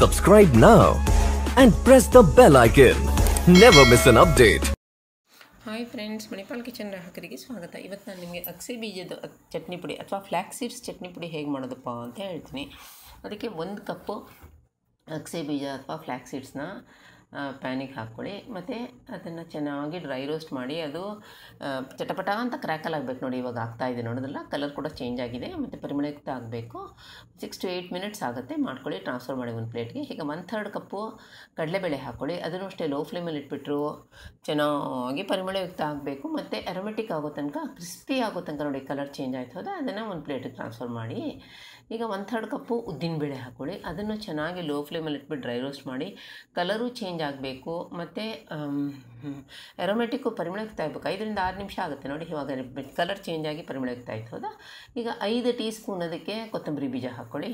Subscribe now and press the bell icon. Never miss an update. Hi friends Manipal kitchen ಗ್ರಾಹಕರಿಗೆ ಸ್ವಾಗತ ಇವತ್ತು ನಾನು ನಿಮಗೆ ಅಗಸೆ ಬೀಜದ ಚಟ್ನಿ ಪುಡಿ ಅಥವಾ ಫ್ಲ್ಯಾಕ್ ಸೀಡ್ಸ್ ಚಟ್ನಿ ಪುಡಿ ಹೇಗೆ ಮಾಡೋದಪ್ಪ ಅಂತ ಹೇಳ್ತೀನಿ ಅದಕ್ಕೆ ಒಂದು ಕಪ್ಪು ಅಗಸೆ ಬೀಜ ಅಥವಾ ಫ್ಲ್ಯಾಕ್ ಸೀಡ್ಸ್ನ ಪ್ಯಾನಿಗೆ ಹಾಕ್ಕೊಳ್ಳಿ ಮತ್ತು ಅದನ್ನು ಚೆನ್ನಾಗಿ ಡ್ರೈ ರೋಸ್ಟ್ ಮಾಡಿ ಅದು ಆ, ಚಟಪಟ ಅಂತ ಕ್ರ್ಯಾಕಲ್ ಆಗಬೇಕು ನೋಡಿ ಇವಾಗ ಆಗ್ತಾ ಇದೆ ನೋಡೋದಲ್ಲ ಕಲರ್ ಕೂಡ ಚೇಂಜ್ ಆಗಿದೆ ಮತ್ತು ಪರಿಮಳಯುಕ್ತ ಆಗಬೇಕು ಸಿಕ್ಸ್ ಟು ಏಯ್ಟ್ ಮಿನಿಟ್ಸ್ ಆಗುತ್ತೆ ಮಾಡ್ಕೊಳ್ಳಿ ಟ್ರಾನ್ಸ್ಫರ್ ಮಾಡಿ ಒಂದು ಪ್ಲೇಟ್ಗೆ ಈಗ ಒನ್ ಥರ್ಡ್ ಕಪ್ಪು ಕಡಲೆಬೇಳೆ ಹಾಕ್ಕೊಳ್ಳಿ ಅದನ್ನು ಅಷ್ಟೇ ಲೋ ಫ್ಲೇಮಲ್ಲಿ ಇಟ್ಬಿಟ್ರು ಚೆನ್ನಾಗಿ ಪರಿಮಳಯುಕ್ತ ಆಗಬೇಕು ಮತ್ತು ಅರೋಮೆಟಿಕ್ ಆಗೋ ತನಕ ಕ್ರಿಸ್ಪಿ ಆಗೋ ತನಕ ನೋಡಿ ಕಲರ್ ಚೇಂಜ್ ಆಯ್ತು ಹೋದ ಅದನ್ನು ಒಂದು ಪ್ಲೇಟಿಗೆ ಟ್ರಾನ್ಸ್ಫರ್ ಮಾಡಿ ಈಗ ಒನ್ ಥರ್ಡ್ ಕಪ್ಪು ಉದ್ದಿನಬೇಳೆ ಹಾಕ್ಕೊಳ್ಳಿ ಅದನ್ನು ಚೆನ್ನಾಗಿ ಲೋ ಫ್ಲೇಮಲ್ಲಿ ಇಟ್ಬಿಟ್ಟು ಡ್ರೈ ರೋಸ್ಟ್ ಮಾಡಿ ಕಲರು ಚೇಂಜ್ ಆಗಬೇಕು ಮತ್ತು ಅರೋಮೆಟಿಕ್ಕು ಪರಿಮಳಯುಕ್ತ ಆಗಬೇಕು ಐದರಿಂದ ಆರು ನಿಮಿಷ ಆಗುತ್ತೆ ನೋಡಿ ಇವಾಗ ಕಲರ್ ಚೇಂಜ್ ಆಗಿ ಪರಿಮಳಯುಕ್ತ ಆಯ್ತು ಹೌದಾ ಈಗ ಐದು ಟೀ ಸ್ಪೂನ್ ಅದಕ್ಕೆ ಕೊತ್ತಂಬರಿ ಬೀಜ ಹಾಕ್ಕೊಳ್ಳಿ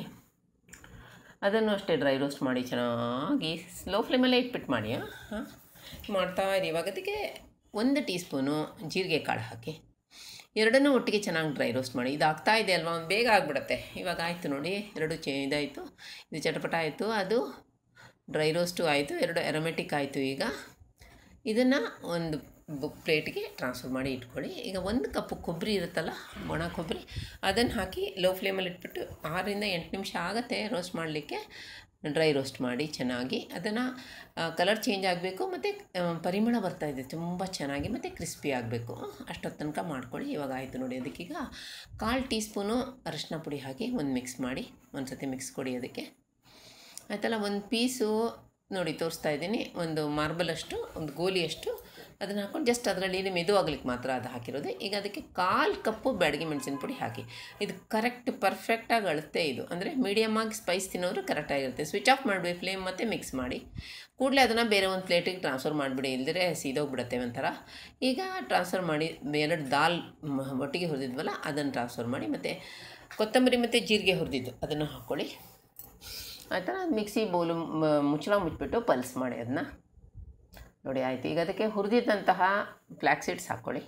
ಅದನ್ನು ಅಷ್ಟೇ ಡ್ರೈ ರೋಸ್ಟ್ ಮಾಡಿ ಚೆನ್ನಾಗಿ ಸ್ಲೋ ಫ್ಲೇಮಲ್ಲೇ ಇಟ್ಬಿಟ್ಟು ಮಾಡಿ ಹಾಂ ಮಾಡ್ತಾ ಇರಿ ಇವಾಗ ಅದಕ್ಕೆ ಒಂದು ಟೀ ಸ್ಪೂನು ಜೀರಿಗೆ ಕಾಳು ಹಾಕಿ ಎರಡನ್ನೂ ಒಟ್ಟಿಗೆ ಚೆನ್ನಾಗಿ ಡ್ರೈ ರೋಸ್ಟ್ ಮಾಡಿ ಇದು ಆಗ್ತಾ ಇದೆ ಅಲ್ವಾ ಬೇಗ ಆಗಿಬಿಡುತ್ತೆ ಇವಾಗ ಆಯಿತು ನೋಡಿ ಎರಡು ಚೇ ಇದಾಯಿತು ಇದು ಚಟಪಟ ಆಯಿತು ಅದು ಡ್ರೈ ರೋಸ್ಟು ಆಯಿತು ಎರಡು ಅರೋಮೆಟಿಕ್ ಆಯಿತು ಈಗ ಇದನ್ನು ಒಂದು ಪ್ಲೇಟ್ಗೆ ಟ್ರಾನ್ಸ್ಫರ್ ಮಾಡಿ ಇಟ್ಕೊಳ್ಳಿ ಈಗ ಒಂದು ಕಪ್ಪು ಕೊಬ್ಬರಿ ಇರುತ್ತಲ್ಲ ಒಣ ಕೊಬ್ಬರಿ ಅದನ್ನು ಹಾಕಿ ಲೋ ಫ್ಲೇಮಲ್ಲಿ ಇಟ್ಬಿಟ್ಟು ಆರರಿಂದ ಎಂಟು ನಿಮಿಷ ಆಗುತ್ತೆ ರೋಸ್ಟ್ ಮಾಡಲಿಕ್ಕೆ ಡ್ರೈ ರೋಸ್ಟ್ ಮಾಡಿ ಚೆನ್ನಾಗಿ ಅದನ್ನು ಕಲರ್ ಚೇಂಜ್ ಆಗಬೇಕು ಮತ್ತು ಪರಿಮಳ ಬರ್ತಾ ಇದೆ ತುಂಬ ಚೆನ್ನಾಗಿ ಮತ್ತು ಕ್ರಿಸ್ಪಿ ಆಗಬೇಕು ಅಷ್ಟೊತ್ತು ತನಕ ಮಾಡ್ಕೊಳ್ಳಿ ಇವಾಗ ಆಯಿತು ನೋಡಿ ಅದಕ್ಕೀಗ ಕಾಲು ಟೀ ಸ್ಪೂನು ಅರಶಿನ ಪುಡಿ ಹಾಕಿ ಒಂದು ಮಿಕ್ಸ್ ಮಾಡಿ ಒಂದು ಸತಿ ಮಿಕ್ಸ್ ಕೊಡಿ ಅದಕ್ಕೆ ಆಯ್ತಲ್ಲ ಒಂದು ಪೀಸು ನೋಡಿ ತೋರಿಸ್ತಾ ಇದ್ದೀನಿ ಒಂದು ಮಾರ್ಬಲಷ್ಟು ಒಂದು ಗೋಲಿಯಷ್ಟು ಅದನ್ನು ಹಾಕ್ಕೊಂಡು ಜಸ್ಟ್ ಅದರಲ್ಲಿ ಮೆದು ಆಗ್ಲಿಕ್ಕೆ ಮಾತ್ರ ಅದು ಹಾಕಿರೋದು ಈಗ ಅದಕ್ಕೆ ಕಾಲು ಕಪ್ಪು ಬ್ಯಾಡಗಿ ಮೆಣಸಿನ ಪುಡಿ ಹಾಕಿ ಇದು ಕರೆಕ್ಟ್ ಪರ್ಫೆಕ್ಟಾಗಿ ಅಳುತ್ತೆ ಇದು ಅಂದರೆ ಮೀಡಿಯಮ್ ಆಗಿ ಸ್ಪೈಸ್ ತಿನ್ನೋರು ಕರೆಕ್ಟಾಗಿರುತ್ತೆ ಸ್ವಿಚ್ ಆಫ್ ಮಾಡಬೇಕು ಫ್ಲೇಮ್ ಮತ್ತು ಮಿಕ್ಸ್ ಮಾಡಿ ಕೂಡಲೇ ಅದನ್ನು ಬೇರೆ ಒಂದು ಪ್ಲೇಟಿಗೆ ಟ್ರಾನ್ಸ್ಫರ್ ಮಾಡಿಬಿಡಿ ಇಲ್ದಿರೆ ಸೀದೋಗ್ಬಿಡುತ್ತೆ ಒಂಥರ ಈಗ ಟ್ರಾನ್ಸ್ಫರ್ ಮಾಡಿ ಎರಡು ದಾಲ್ ಮ- ಒಟ್ಟಿಗೆ ಹುರಿದಿದ್ವಲ್ಲ ಅದನ್ನು ಟ್ರಾನ್ಸ್ಫರ್ ಮಾಡಿ ಮತ್ತು ಕೊತ್ತಂಬರಿ ಮತ್ತು ಜೀರಿಗೆ ಹುರಿದಿದ್ದು ಅದನ್ನು ಹಾಕ್ಕೊಳ್ಳಿ ಆಯ್ತಾ ಮಿಕ್ಸಿ ಬೌಲು ಮ- ಮುಚ್ಚಳ ಮುಚ್ಚಿಬಿಟ್ಟು ಪಲ್ಸ್ ಮಾಡಿ ಅದನ್ನ ನೋಡಿ ಆಯಿತು ಈಗ ಅದಕ್ಕೆ ಹುರಿದಿದ್ದಂತಹ ಫ್ಲ್ಯಾಕ್ ಸೀಡ್ಸ್ ಹಾಕ್ಕೊಳ್ಳಿ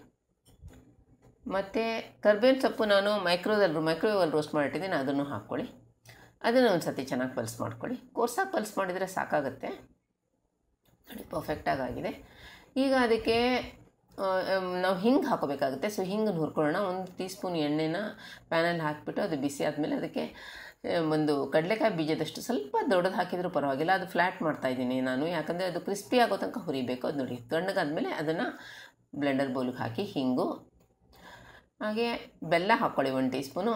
ಮತ್ತು ಕರ್ಬೇವಿನ ಸೊಪ್ಪು ನಾನು ಮೈಕ್ರೋದಲ್ಲಿ ಮೈಕ್ರೋವೇವಲ್ಲಿ ರೋಸ್ಟ್ ಮಾಡಿಟ್ಟಿದ್ದೀನಿ ಅದನ್ನು ಹಾಕ್ಕೊಳ್ಳಿ ಅದನ್ನು ಒಂದು ಸತಿ ಚೆನ್ನಾಗಿ ಪಲ್ಸ್ ಮಾಡ್ಕೊಳ್ಳಿ ಕೋರ್ಸಾಗಿ ಪಲ್ಸ್ ಮಾಡಿದರೆ ಸಾಕಾಗುತ್ತೆ ನೋಡಿ ಪರ್ಫೆಕ್ಟಾಗಿ ಆಗಿದೆ ಈಗ ಅದಕ್ಕೆ ಆ, ಆಮ್, ನಾವು ಹಿಂಗೆ ಹಾಕೋಬೇಕಾಗುತ್ತೆ ಸೊ ಹಿಂಗನ್ನು ಹುರ್ಕೊಳ್ಳೋಣ ಒಂದು ಟೀ ಸ್ಪೂನ್ ಎಣ್ಣೆನ ಪ್ಯಾನಲ್ಲಿ ಹಾಕಿಬಿಟ್ಟು ಅದು ಬಿಸಿ ಆದಮೇಲೆ ಅದಕ್ಕೆ ಆ, ಒಂದು ಕಡಲೆಕಾಯಿ ಬೀಜದಷ್ಟು ಸ್ವಲ್ಪ ದೊಡ್ಡದು ಹಾಕಿದರೂ ಪರವಾಗಿಲ್ಲ ಅದು ಫ್ಲ್ಯಾಟ್ ಮಾಡ್ತಾಯಿದ್ದೀನಿ ನಾನು ಯಾಕಂದರೆ ಅದು ಕ್ರಿಸ್ಪಿ ಆಗೋ ತನಕ ಹುರಿಬೇಕು ಅದು ನೋಡಿ ತಣ್ಣಗಾದ್ಮೇಲೆ ಅದನ್ನು ಬ್ಲೆಂಡರ್ ಬೌಲಿಗೆ ಹಾಕಿ ಹಿಂಗು ಹಾಗೆ ಬೆಲ್ಲ ಹಾಕ್ಕೊಳ್ಳಿ ಒಂದು ಟೀ ಸ್ಪೂನು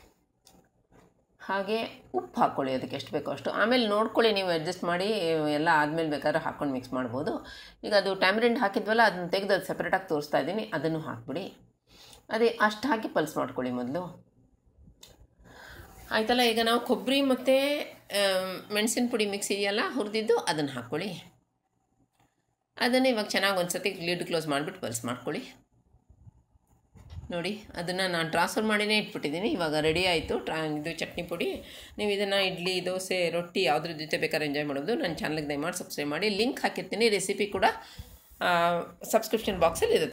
ಹಾಗೆ ಉಪ್ಪು ಹಾಕ್ಕೊಳ್ಳಿ ಅದಕ್ಕೆ ಎಷ್ಟು ಬೇಕೋ ಅಷ್ಟು ಆಮೇಲೆ ನೋಡ್ಕೊಳ್ಳಿ ನೀವು ಅಡ್ಜಸ್ಟ್ ಮಾಡಿ ಎಲ್ಲ ಆದಮೇಲೆ ಬೇಕಾದ್ರೆ ಹಾಕ್ಕೊಂಡು ಮಿಕ್ಸ್ ಮಾಡ್ಬೋದು ಈಗ ಅದು ಟ್ಯಾಮ್ರಿಂಡ್ ಹಾಕಿದ್ವಲ್ಲ ಅದನ್ನು ತೆಗೆದು ಅದು ಸಪ್ರೇಟಾಗಿ ತೋರಿಸ್ತಾ ಇದ್ದೀನಿ ಅದನ್ನು ಹಾಕ್ಬಿಡಿ ಅದೇ ಅಷ್ಟು ಹಾಕಿ ಪಲ್ಸ್ ಮಾಡ್ಕೊಳ್ಳಿ ಮೊದಲು ಆಯ್ತಲ್ಲ ಈಗ ನಾವು ಕೊಬ್ಬರಿ ಮತ್ತು ಮೆಣಸಿನ ಪುಡಿ ಮಿಕ್ಸ್ ಇದೆಯಲ್ಲ ಹುರಿದಿದ್ದು ಅದನ್ನು ಹಾಕ್ಕೊಳ್ಳಿ ಅದನ್ನು ಇವಾಗ ಚೆನ್ನಾಗಿ ಒಂದು ಸತಿ ಲಿಡ್ ಕ್ಲೋಸ್ ಮಾಡಿಬಿಟ್ಟು ಪಲ್ಸ್ ಮಾಡ್ಕೊಳ್ಳಿ ನೋಡಿ ಅದನ್ನು ನಾನು ಟ್ರಾನ್ಸ್ಫರ್ ಮಾಡಿನೇ ಇಟ್ಬಿಟ್ಟಿದ್ದೀನಿ ಇವಾಗ ರೆಡಿ ಆಯಿತು ಟ್ರಾ ಇದು ಚಟ್ನಿ ಪುಡಿ ನೀವು ಇದನ್ನು ಇಡ್ಲಿ ದೋಸೆ ರೊಟ್ಟಿ ಯಾವುದ್ರ ಜೊತೆ ಬೇಕಾದ್ರೆ ಎಂಜಾಯ್ ಮಾಡ್ಬೋದು ನನ್ನ ಚಾನಲ್ಗೆ ದಯಮಾಡಿ ಸಬ್ಸ್ಕ್ರೈಬ್ ಮಾಡಿ ಲಿಂಕ್ ಹಾಕಿರ್ತೀನಿ ರೆಸಿಪಿ ಕೂಡ ಸಬ್ಸ್ಕ್ರಿಪ್ಷನ್ ಬಾಕ್ಸಲ್ಲಿ ಇರುತ್ತೆ